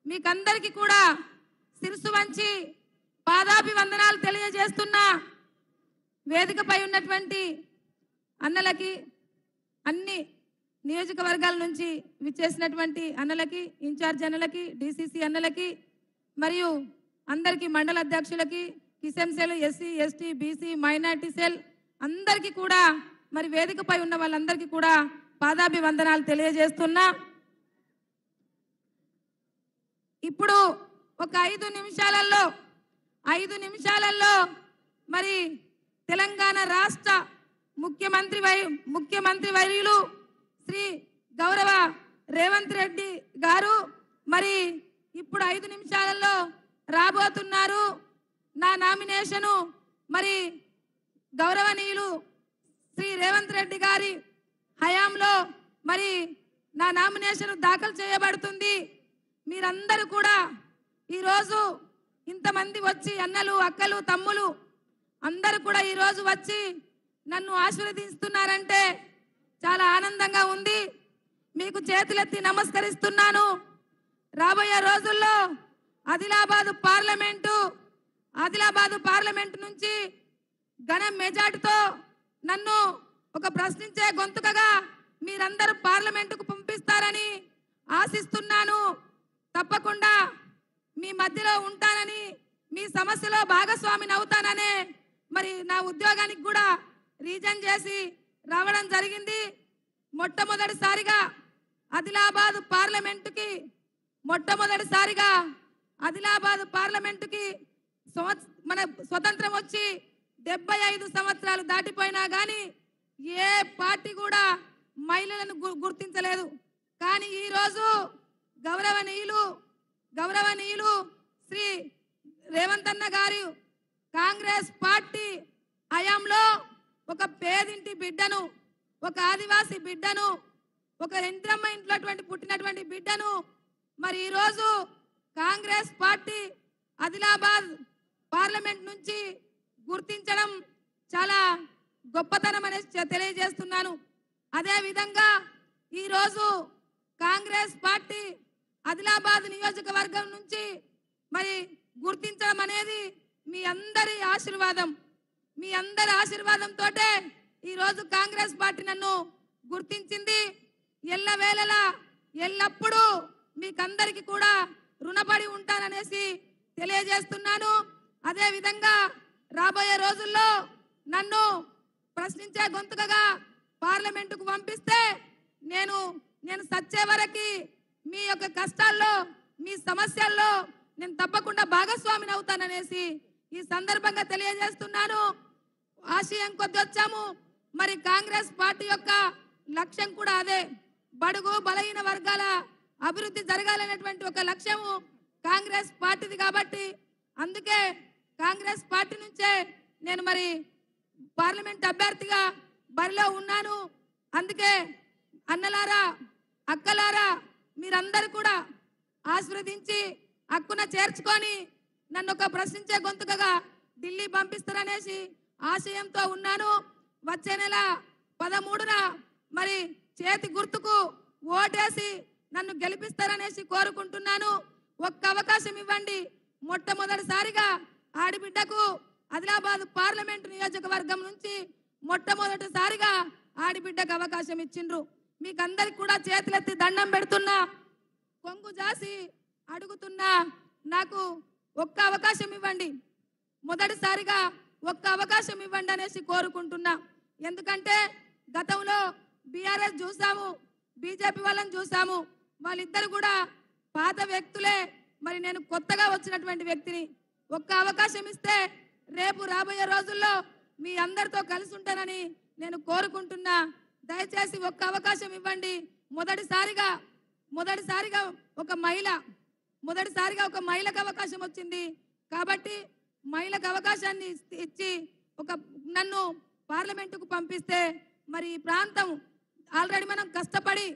మీకందరికీ కూడా శిరసు వంచి పాదాభివందనాలు తెలియజేస్తున్నా వేదికపై ఉన్నటువంటి అన్నలకి అన్ని నియోజకవర్గాల నుంచి విచ్చేసినటువంటి అన్నలకి ఇన్ఛార్జ్ అన్నలకి డిసిసి అన్నలకి మరియు అందరికీ మండల అధ్యక్షులకి Kisan cell SC ST BC minority cell అందరికీ కూడా మరి వేదికపై ఉన్న వాళ్ళందరికీ కూడా పాదాభివందనాలు తెలియజేస్తున్నా ఇప్పుడు ఒక ఐదు నిమిషాలలో ఐదు నిమిషాలలో మరి తెలంగాణ రాష్ట్ర ముఖ్యమంత్రి వై ముఖ్యమంత్రి వర్యులు శ్రీ గౌరవ రేవంత్ రెడ్డి గారు మరి ఇప్పుడు ఐదు నిమిషాలలో రాబోతున్నారు నా నామినేషను మరి గౌరవనీయులు శ్రీ రేవంత్ రెడ్డి గారి హయాంలో మరి నా నామినేషన్ దాఖలు చేయబడుతుంది మీరందరూ కూడా ఈరోజు ఇంతమంది వచ్చి అన్నలు అక్కలు తమ్ములు అందరూ కూడా ఈరోజు వచ్చి నన్ను ఆశీర్వదిస్తున్నారంటే చాలా ఆనందంగా ఉంది మీకు చేతులెత్తి నమస్కరిస్తున్నాను రాబోయే రోజుల్లో ఆదిలాబాద్ పార్లమెంటు ఆదిలాబాద్ పార్లమెంటు నుంచి ఘన మెజార్టీతో నన్ను ఒక ప్రశ్నించే గొంతుకగా మీరందరూ పార్లమెంటుకు పంపిస్తారని ఆశిస్తున్నాను తప్పకుండా మీ మధ్యలో ఉంటానని మీ సమస్యలో భాగస్వామిని అవుతాననే మరి నా ఉద్యోగానికి కూడా రీజన్ చేసి రావడం జరిగింది మొట్టమొదటిసారిగా ఆదిలాబాద్ పార్లమెంటుకి మొట్టమొదటిసారిగా ఆదిలాబాద్ పార్లమెంటుకి సంవత్స- మన స్వతంత్రం వచ్చి డెబ్బై ఐదు సంవత్సరాలు దాటిపోయినా కానీ ఏ పార్టీ కూడా మహిళలను గు- గుర్తించలేదు కానీ ఈరోజు గౌరవనీయులు గౌరవనీయులు శ్రీ రేవంత్ అన్న గారు కాంగ్రెస్ పార్టీ హయాంలో ఒక పేదింటి బిడ్డను ఒక ఆదివాసి బిడ్డను ఒక ఇంద్రమ్మ ఇంట్లో పుట్టినటువంటి బిడ్డను మరి ఈరోజు కాంగ్రెస్ పార్టీ ఆదిలాబాద్ పార్లమెంట్ నుంచి గుర్తించడం చాలా గొప్పతనం అనేది చె- తెలియజేస్తున్నాను అదే విధంగా ఈరోజు కాంగ్రెస్ పార్టీ ఆదిలాబాద్ నియోజకవర్గం నుంచి మరి గుర్తించడం అనేది మీ అందరి ఆశీర్వాదం మీ అందరి ఆశీర్వాదంతో ఈరోజు కాంగ్రెస్ పార్టీ నన్ను గుర్తించింది ఎల్లవేళలా ఎల్లప్పుడూ మీకందరికి కూడా రుణపడి ఉంటాననేసి తెలియజేస్తున్నాను అదే విధంగా రాబోయే రోజుల్లో నన్ను ప్రశ్నించే గొంతుకగా పార్లమెంటుకు పంపిస్తే నేను నేను సచ్చే వరకు మీ యొక్క కష్టాల్లో మీ సమస్యల్లో నేను తప్పకుండా భాగస్వామిని అవుతాననేసి ఈ సందర్భంగా తెలియజేస్తున్నాను ఆశయం కొద్ది వచ్చాము మరి కాంగ్రెస్ పార్టీ యొక్క లక్ష్యం కూడా అదే బడుగు బలహీన వర్గాల అభివృద్ధి జరగాలనేటువంటి ఒక లక్ష్యము కాంగ్రెస్ పార్టీది కాబట్టి అందుకే కాంగ్రెస్ పార్టీ నుంచే నేను మరి పార్లమెంట్ అభ్యర్థిగా బరిలో ఉన్నాను అందుకే అన్నలారా అక్కలారా మీరందరూ కూడా ఆశీర్వదించి హక్కున చేర్చుకొని నన్ను ఒక ప్రశ్నించే గొంతుకగా ఢిల్లీ పంపిస్తారనేసి ఆశయంతో ఉన్నాను వచ్చే నెల పదమూడున మరి చేతి గుర్తుకు ఓటేసి నన్ను గెలిపిస్తారనేసి కోరుకుంటున్నాను ఒక్క అవకాశం ఇవ్వండి మొట్టమొదటిసారిగా ఆడిబిడ్డకు ఆదిలాబాద్ పార్లమెంటు నియోజకవర్గం నుంచి మొట్టమొదటిసారిగా ఆడిబిడ్డకు అవకాశం ఇచ్చిండ్రు మీకందరికి కూడా చేతులెత్తి దండం పెడుతున్నా కొంగు జాసి అడుగుతున్నా నాకు ఒక్క అవకాశం ఇవ్వండి మొదటిసారిగా ఒక్క అవకాశం ఇవ్వండి అనేసి కోరుకుంటున్నా ఎందుకంటే గతంలో బీఆర్ఎస్ చూసాము బీజేపీ వాళ్ళని చూసాము వాళ్ళిద్దరు కూడా పాత వ్యక్తులే మరి నేను కొత్తగా వచ్చినటువంటి వ్యక్తిని ఒక్క అవకాశం ఇస్తే రేపు రాబోయే రోజుల్లో మీ అందరితో కలిసి ఉంటానని నేను కోరుకుంటున్నా దయచేసి ఒక్క అవకాశం ఇవ్వండి మొదటిసారిగా మొదటిసారిగా ఒక మహిళ మొదటిసారిగా ఒక మహిళకు అవకాశం వచ్చింది కాబట్టి మహిళకు అవకాశాన్ని ఇస్- ఇచ్చి ఒక నన్ను పార్లమెంటుకు పంపిస్తే మరి ఈ ప్రాంతం ఆల్రెడీ మనం కష్టపడి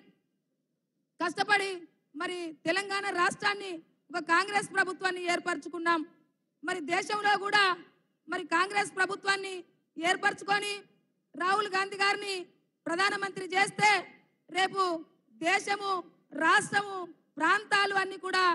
కష్టపడి మరి తెలంగాణ రాష్ట్రాన్ని ఒక కాంగ్రెస్ ప్రభుత్వాన్ని ఏర్పరచుకున్నాం మరి దేశంలో కూడా మరి కాంగ్రెస్ ప్రభుత్వాన్ని ఏర్పరచుకొని రాహుల్ గాంధీ గారిని ప్రధానమంత్రి చేస్తే రేపు దేశము రాష్ట్రము ప్రాంతాలు అన్ని కూడా మరి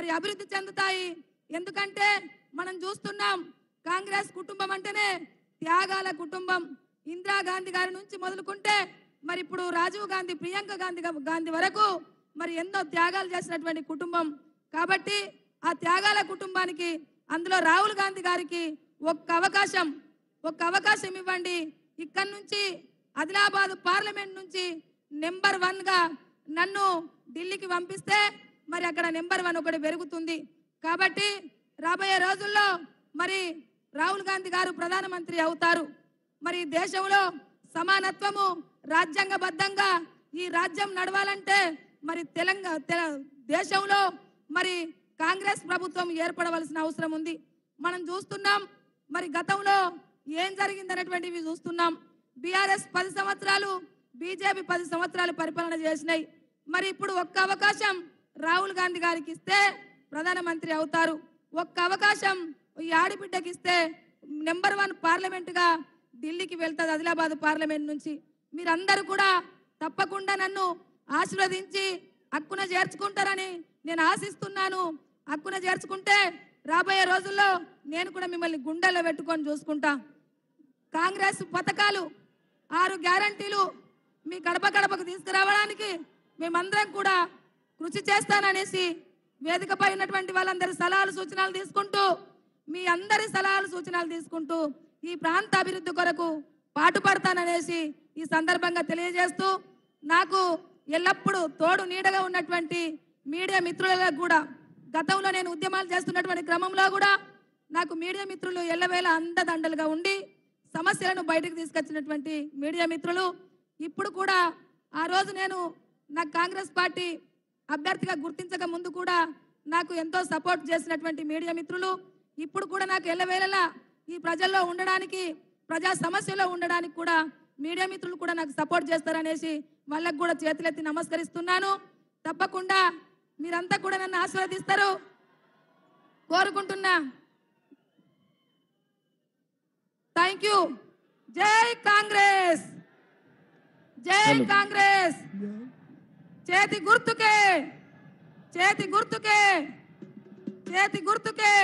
మరి అభివృద్ధి చెందుతాయి ఎందుకంటే మనం చూస్తున్నాం కాంగ్రెస్ కుటుంబం అంటేనే త్యాగాల కుటుంబం ఇందిరాగాంధీ గారి నుంచి మొదలుకుంటే మరి ఇప్పుడు రాజీవ్ గాంధీ ప్రియాంక గాంధీ గా- గాంధీ వరకు మరి ఎన్నో త్యాగాలు చేసినటువంటి కుటుంబం కాబట్టి ఆ త్యాగాల కుటుంబానికి అందులో రాహుల్ గాంధీ గారికి ఒక్క అవకాశం ఒక్క అవకాశం ఇవ్వండి ఇక్కడి నుంచి ఆదిలాబాద్ పార్లమెంట్ నుంచి నెంబర్ వన్ గా నన్ను ఢిల్లీకి పంపిస్తే మరి అక్కడ నెంబర్ వన్ ఒకటి పెరుగుతుంది కాబట్టి రాబోయే రోజుల్లో మరి రాహుల్ గాంధీ గారు ప్రధానమంత్రి అవుతారు మరి దేశంలో సమానత్వము రాజ్యాంగబద్ధంగా ఈ రాజ్యం నడవాలంటే మరి తెలంగాణ తెల- దేశంలో మరి కాంగ్రెస్ ప్రభుత్వం ఏర్పడవలసిన అవసరం ఉంది మనం చూస్తున్నాం మరి గతంలో ఏం జరిగిందనేటువంటివి చూస్తున్నాం బీఆర్ఎస్ పది సంవత్సరాలు బీజేపీ పది సంవత్సరాలు పరిపాలన చేసినాయి మరి ఇప్పుడు ఒక్క అవకాశం రాహుల్ గాంధీ గారికి ఇస్తే ప్రధానమంత్రి అవుతారు ఒక్క అవకాశం ఈ ఆడిబిడ్డకి ఇస్తే నెంబర్ వన్ పార్లమెంటుగా ఢిల్లీకి వెళ్తుంది ఆదిలాబాద్ పార్లమెంట్ నుంచి మీరందరూ కూడా తప్పకుండా నన్ను ఆశీర్వదించి హక్కున చేర్చుకుంటారని నేను ఆశిస్తున్నాను హక్కున చేర్చుకుంటే రాబోయే రోజుల్లో నేను కూడా మిమ్మల్ని గుండెల్లో పెట్టుకొని చూసుకుంటా కాంగ్రెస్ పథకాలు ఆరు గ్యారంటీలు మీ గడప గడపకు తీసుకురావడానికి మేమందరం కూడా కృషి చేస్తాననేసి వేదికపై ఉన్నటువంటి వాళ్ళందరి సలహాలు సూచనలు తీసుకుంటూ మీ అందరి సలహాలు సూచనలు తీసుకుంటూ ఈ ప్రాంత అభివృద్ధి కొరకు పాటుపడతాననేసి ఈ సందర్భంగా తెలియజేస్తూ నాకు ఎల్లప్పుడూ తోడు నీడగా ఉన్నటువంటి మీడియా మిత్రులకు కూడా గతంలో నేను ఉద్యమాలు చేస్తున్నటువంటి క్రమంలో కూడా నాకు మీడియా మిత్రులు ఎల్లవేళ అండదండలుగా ఉండి సమస్యలను బయటకు తీసుకొచ్చినటువంటి మీడియా మిత్రులు ఇప్పుడు కూడా ఆ రోజు నేను నాకు కాంగ్రెస్ పార్టీ అభ్యర్థిగా గుర్తించక ముందు కూడా నాకు ఎంతో సపోర్ట్ చేసినటువంటి మీడియా మిత్రులు ఇప్పుడు కూడా నాకు ఎల్లవేళలా ఈ ప్రజల్లో ఉండడానికి ప్రజా సమస్యలో ఉండడానికి కూడా మీడియా మిత్రులు కూడా నాకు సపోర్ట్ చేస్తారనేసి వాళ్ళకు కూడా చేతులెత్తి నమస్కరిస్తున్నాను తప్పకుండా మీరంతా కూడా నన్ను ఆశీర్వదిస్తారు కోరుకుంటున్నా థ్యాంక్ యూ జై కాంగ్రెస్ జై కాంగ్రెస్ చేతి గుర్తుకే చేతి గుర్తుకే చేతి గుర్తుకే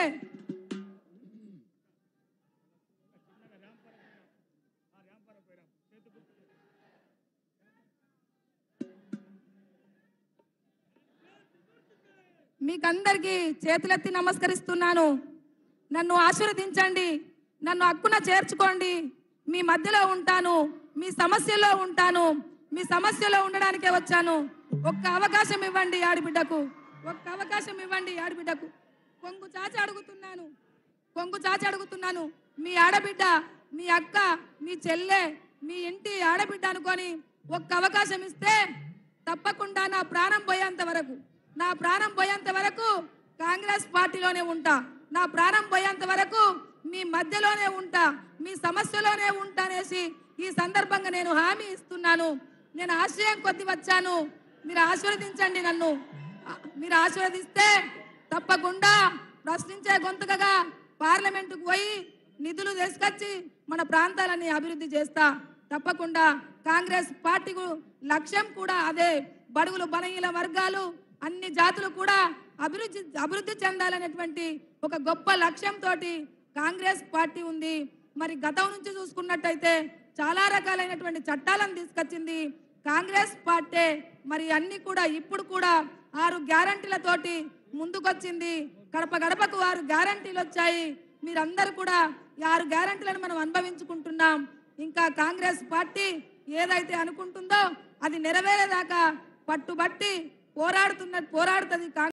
మీకందరికీ చేతులెత్తి నమస్కరిస్తున్నాను నన్ను ఆశీర్వదించండి నన్ను హక్కున చేర్చుకోండి మీ మధ్యలో ఉంటాను మీ సమస్యలో ఉంటాను మీ సమస్యలో ఉండడానికే వచ్చాను ఒక్క అవకాశం ఇవ్వండి ఆడిబిడ్డకు ఒక్క అవకాశం ఇవ్వండి ఆడిబిడ్డకు కొంగు చాచి అడుగుతున్నాను కొంగు చాచి అడుగుతున్నాను మీ ఆడబిడ్డ మీ అక్క మీ చెల్లె మీ ఇంటి ఆడబిడ్డ అనుకొని ఒక్క అవకాశం ఇస్తే తప్పకుండా నా ప్రాణం పోయేంత వరకు నా ప్రాణం పోయేంత వరకు కాంగ్రెస్ పార్టీలోనే ఉంటా నా ప్రాణం పోయేంత వరకు మీ మధ్యలోనే ఉంటా మీ సమస్యలోనే ఉంటా అనేసి ఈ సందర్భంగా నేను హామీ ఇస్తున్నాను నేను ఆశయం కొద్ది వచ్చాను మీరు ఆశీర్వదించండి నన్ను ఆ, మీరు ఆశీర్వదిస్తే తప్పకుండా ప్రశ్నించే గొంతుకగా పార్లమెంటుకు పోయి నిధులు తీసుకొచ్చి మన ప్రాంతాలని అభివృద్ధి చేస్తా తప్పకుండా కాంగ్రెస్ పార్టీ కు- లక్ష్యం కూడా అదే బడుగులు బలహీన వర్గాలు అన్ని జాతులు కూడా అభివృద్ధి అభివృద్ధి చెందాలనేటువంటి ఒక గొప్ప లక్ష్యంతో కాంగ్రెస్ పార్టీ ఉంది మరి గతం నుంచి చూసుకున్నట్టయితే చాలా రకాలైనటువంటి చట్టాలను తీసుకొచ్చింది కాంగ్రెస్ పార్టీ మరి అన్ని కూడా ఇప్పుడు కూడా ఆరు గ్యారంటీలతోటి ముందుకొచ్చింది గడప గడపకు ఆరు గ్యారంటీలు వచ్చాయి మీరందరూ కూడా ఈ ఆరు గ్యారంటీలను మనం అనుభవించుకుంటున్నాం ఇంకా కాంగ్రెస్ పార్టీ ఏదైతే అనుకుంటుందో అది నెరవేరేదాకా పట్టుబట్టి పోరాడుతున్న పోరాడుతుంది కాంగ్రెస్